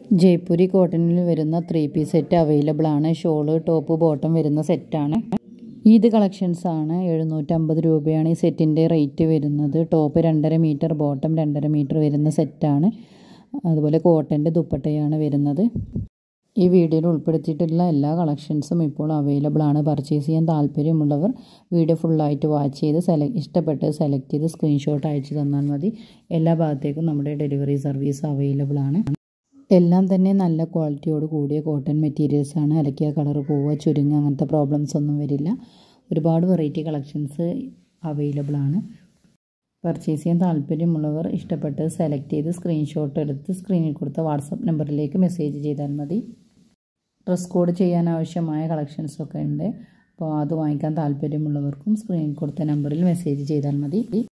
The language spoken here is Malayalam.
ജയ്പൂരി കോട്ടണിൽ വരുന്ന ത്രീ പീസ് സെറ്റ് അവൈലബിൾ ആണ് ഷോള് ടോപ്പ് ബോട്ടം വരുന്ന സെറ്റാണ് ഈദ് കളക്ഷൻസ് ആണ് എഴുന്നൂറ്റമ്പത് രൂപയാണ് ഈ സെറ്റിൻ്റെ റേറ്റ് വരുന്നത് ടോപ്പ് രണ്ടര മീറ്റർ ബോട്ടം രണ്ടര മീറ്റർ വരുന്ന സെറ്റാണ് അതുപോലെ കോട്ടൻ്റെ ദുപ്പട്ടയാണ് വരുന്നത് ഈ വീഡിയോയിൽ ഉൾപ്പെടുത്തിയിട്ടുള്ള എല്ലാ കളക്ഷൻസും ഇപ്പോൾ അവൈലബിൾ ആണ് പർച്ചേസ് ചെയ്യാൻ താല്പര്യമുള്ളവർ വീഡിയോ ഫുള്ളായിട്ട് വാച്ച് ചെയ്ത് സെലക്ട് ഇഷ്ടപ്പെട്ട് സെലക്ട് ചെയ്ത് സ്ക്രീൻഷോട്ട് അയച്ചു തന്നാൽ മതി എല്ലാ ഭാഗത്തേക്കും നമ്മുടെ ഡെലിവറി സർവീസ് അവൈലബിൾ ആണ് എല്ലാം തന്നെ നല്ല ക്വാളിറ്റിയോട് കൂടിയ കോട്ടൺ മെറ്റീരിയൽസ് ആണ് അലക്കിയ കളർ പോവുക ചുരുങ്ങുക അങ്ങനത്തെ പ്രോബ്ലംസ് ഒന്നും വരില്ല ഒരുപാട് വെറൈറ്റി കളക്ഷൻസ് അവൈലബിൾ ആണ് പർച്ചേസ് ചെയ്യാൻ താല്പര്യമുള്ളവർ ഇഷ്ടപ്പെട്ട് സെലക്ട് ചെയ്ത് സ്ക്രീൻഷോട്ട് എടുത്ത് സ്ക്രീനിൽ കൊടുത്ത വാട്സപ്പ് നമ്പറിലേക്ക് മെസ്സേജ് ചെയ്താൽ മതി ഡ്രസ് കോഡ് ചെയ്യാൻ ആവശ്യമായ കളക്ഷൻസൊക്കെ ഉണ്ട് അപ്പോൾ അത് വാങ്ങിക്കാൻ താല്പര്യമുള്ളവർക്കും സ്ക്രീനിൽ കൊടുത്ത നമ്പറിൽ മെസ്സേജ് ചെയ്താൽ മതി